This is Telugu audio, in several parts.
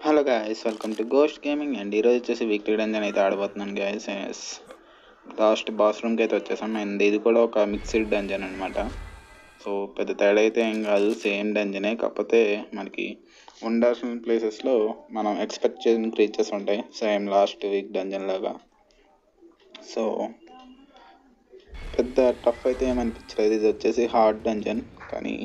hello guys welcome to ghost gaming and ఈరోజు వచ్చేసి వీక్లీ డంజన్ అయితే ఆడబోతున్నాను గాయస్ లాస్ట్ బాస్ రూమ్కి అయితే వచ్చేసాం అండ్ ఇది కూడా ఒక మిక్స్డ్ డంజన్ అనమాట సో పెద్ద తేడా అయితే ఏం కాదు సేమ్ డంజనే కాకపోతే మనకి ఉండాల్సిన ప్లేసెస్లో మనం ఎక్స్పెక్ట్ చేసిన క్రీచర్స్ ఉంటాయి సేమ్ లాస్ట్ వీక్ డంజన్ లాగా సో పెద్ద టఫ్ అయితే ఏమనిపించలేదు ఇది వచ్చేసి హార్డ్ డంజన్ కానీ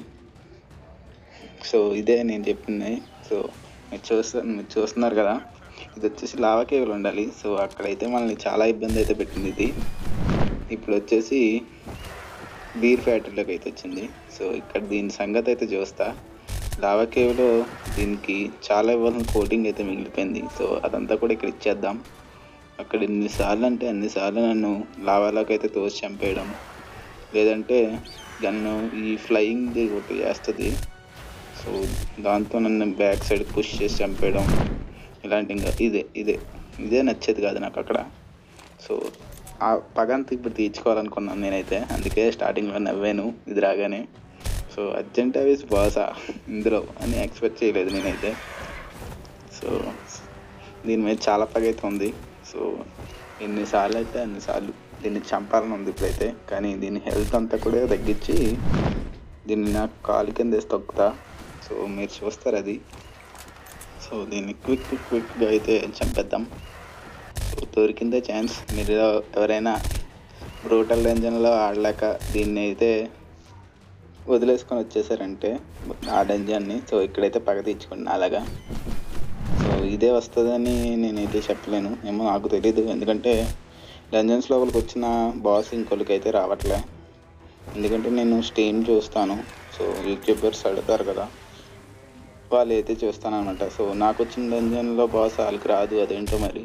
సో ఇదే నేను చెప్పింది సో మీరు చూస్తారు మీరు చూస్తున్నారు కదా ఇది వచ్చేసి లావా కేబుల్ ఉండాలి సో అక్కడైతే మనల్ని చాలా ఇబ్బంది అయితే పెట్టింది ఇది ఇప్పుడు వచ్చేసి బీర్ ఫ్యాక్టరీలోకి అయితే వచ్చింది సో ఇక్కడ దీని సంగతి అయితే చూస్తా లావా కేవ్లో దీనికి చాలా ఇవ్వాల్సిన కోటింగ్ అయితే మిగిలిపోయింది సో అదంతా కూడా ఇక్కడ ఇచ్చేద్దాం అక్కడ ఎన్నిసార్లు అంటే అన్నిసార్లు నన్ను లావాలోకి అయితే తోసి చంపేయడం లేదంటే గన్ను ఈ ఫ్లయింగ్ది ఒకటి చేస్తుంది సో దాంతో నన్ను బ్యాక్ సైడ్ పుష్ చేసి చంపేయడం ఇలాంటి ఇంకా ఇదే ఇదే ఇదే నచ్చేది కాదు నాకు అక్కడ సో ఆ పగంతా ఇప్పుడు తీర్చుకోవాలనుకున్నాను నేనైతే అందుకే స్టార్టింగ్లో నవ్వాను ఇది రాగానే సో అర్జెంట్ అవేస్ బాసా ఇందులో అని ఎక్స్పెక్ట్ చేయలేదు నేనైతే సో దీని మీద చాలా పగ అయితే ఉంది సో ఎన్నిసార్లు అయితే అన్నిసార్లు దీన్ని చంపాలని ఉంది ఇప్పుడైతే కానీ దీని హెల్త్ అంతా కూడా తగ్గించి దీన్ని నాకు కాలు కింద వేసి తొక్కుతా సో మీరు చూస్తారు అది సో దీన్ని క్విక్ క్విక్ క్విక్గా అయితే చంపేద్దాం సో దొరికిందే ఛాన్స్ మీరు ఎవరైనా బ్రూటల్ డంజన్లో ఆడలేక దీన్ని అయితే వదిలేసుకొని వచ్చేసారంటే ఆ డంజన్ని సో ఇక్కడైతే పగ తీర్చుకున్నాను అలాగా సో ఇదే వస్తుందని నేనైతే చెప్పలేను ఏమో నాకు తెలీదు ఎందుకంటే డంజన్స్ లోపలికి వచ్చిన బాస్ ఇంకొకరికి అయితే రావట్లే ఎందుకంటే నేను స్టీమ్ చూస్తాను సో యూట్యూబర్స్ అడుగుతారు కదా వాళ్ళు అయితే చూస్తాను అనమాట సో నాకు వచ్చిన డంజన్లో బాస్ వాళ్ళకి రాదు అదేంటో మరి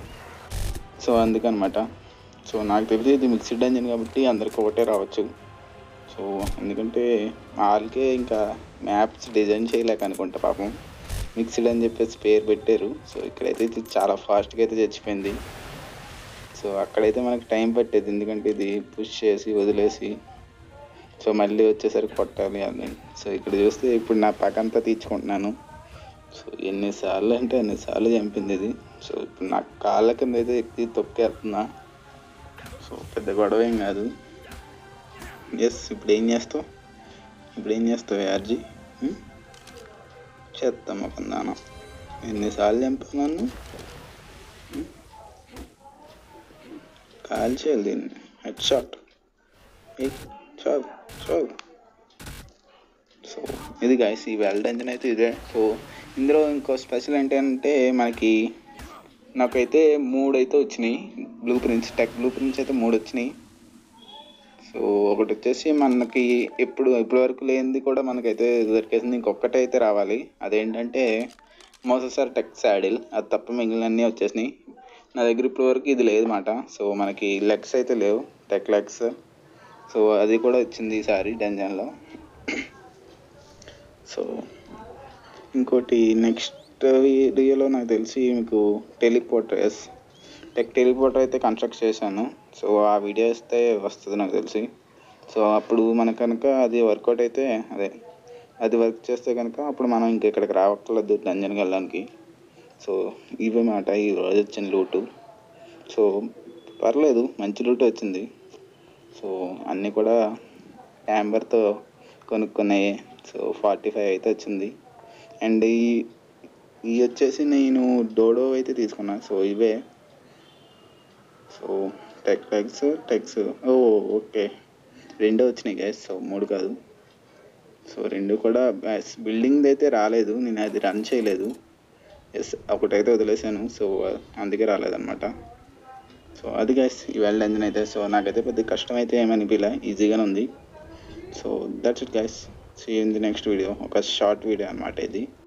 సో అందుకనమాట సో నాకు తెలిసి ఇది మిక్స్డ్ డంజన్ కాబట్టి అందరికి ఒకటే రావచ్చు సో ఎందుకంటే వాళ్ళకే ఇంకా మ్యాప్స్ డిజైన్ చేయలేక అనుకుంటా పాపం మిక్స్డ్ అని చెప్పేసి పేరు పెట్టారు సో ఇక్కడైతే ఇది చాలా ఫాస్ట్గా అయితే చచ్చిపోయింది సో అక్కడైతే మనకి టైం పట్టేది ఎందుకంటే ఇది పుష్ చేసి వదిలేసి సో మళ్ళీ వచ్చేసరికి కొట్టాలి అని సో ఇక్కడ చూస్తే ఇప్పుడు నా పకంతా తీర్చుకుంటున్నాను సో ఎన్నిసార్లు అంటే ఎన్నిసార్లు చంపింది ఇది సో ఇప్పుడు నా కాళ్ళ కింద అయితే ఎక్కి తొక్కేస్తున్నా సో పెద్ద గొడవ ఏం కాదు ఎస్ ఇప్పుడు ఏం చేస్తావు ఇప్పుడు ఏం చేస్తావు యార్జీ చేస్తాం ఒక దాన ఎన్నిసార్లు చంపావు నన్ను కాల్ చేయాలి దీన్ని హెడ్ షాట్ చాలు చాలు సో ఇది గాయస్ ఈ వెల్ డంజన్ అయితే ఇదే సో ఇందులో ఇంకో స్పెషల్ ఏంటంటే మనకి నాకైతే మూడు అయితే వచ్చినాయి blueprints tech blueprints అయితే మూడు వచ్చినాయి సో ఒకటి వచ్చేసి మనకి ఎప్పుడు ఇప్పటి వరకు లేనిది కూడా మనకైతే దొరికేసింది ఇంకొకటి అయితే రావాలి అదేంటంటే మోససార్ టెక్ శాడిల్ అది తప్ప మిగిలినన్నీ వచ్చేసినాయి నా దగ్గర ఇప్పటి వరకు ఇది లేదన్నమాట సో మనకి లెగ్స్ అయితే లేవు టెక్ లెగ్స్ సో అది కూడా వచ్చింది ఈసారి డంజన్లో సో ఇంకోటి నెక్స్ట్ వీడియోలో నాకు తెలిసి మీకు టెలిపోర్టర్ ఎస్ టెక్ టెలిపోర్టర్ అయితే కన్స్ట్రక్ట్ చేశాను సో ఆ వీడియో ఇస్తే వస్తుంది నాకు తెలిసి సో అప్పుడు మనకు కనుక అది వర్కౌట్ అయితే అదే అది వర్క్ చేస్తే కనుక అప్పుడు మనం ఇంక ఇక్కడికి రావట్లేదు డంజన్కి వెళ్ళడానికి సో ఇవే మాట ఈ రోజు వచ్చిన లూటు సో పర్లేదు మంచి లూట్ వచ్చింది సో అన్నీ కూడా యాంబర్తో కొనుక్కున్నాయి సో ఫార్టీ ఫైవ్ అయితే వచ్చింది అండ్ ఈ ఇవి వచ్చేసి నేను డోడో అయితే తీసుకున్నాను సో ఇవే సో టెక్ టెక్స్ టెక్స్ ఓ ఓకే రెండో వచ్చినాయి గ్యాస్ సో మూడు కాదు సో రెండు కూడా గ్యాస్ బిల్డింగ్ అయితే రాలేదు నేను అది రన్ చేయలేదు ఎస్ ఒకటైతే వదిలేసాను సో అందుకే రాలేదన్నమాట సో అది గైస్ ఈవేళ ఎంజన్ అయితే సో నాకైతే పెద్ద కష్టం అయితే ఏమనిపించలే ఈజీగానే ఉంది so that's it guys see in the next video ఒక షార్ట్ వీడియో అనమాట ఇది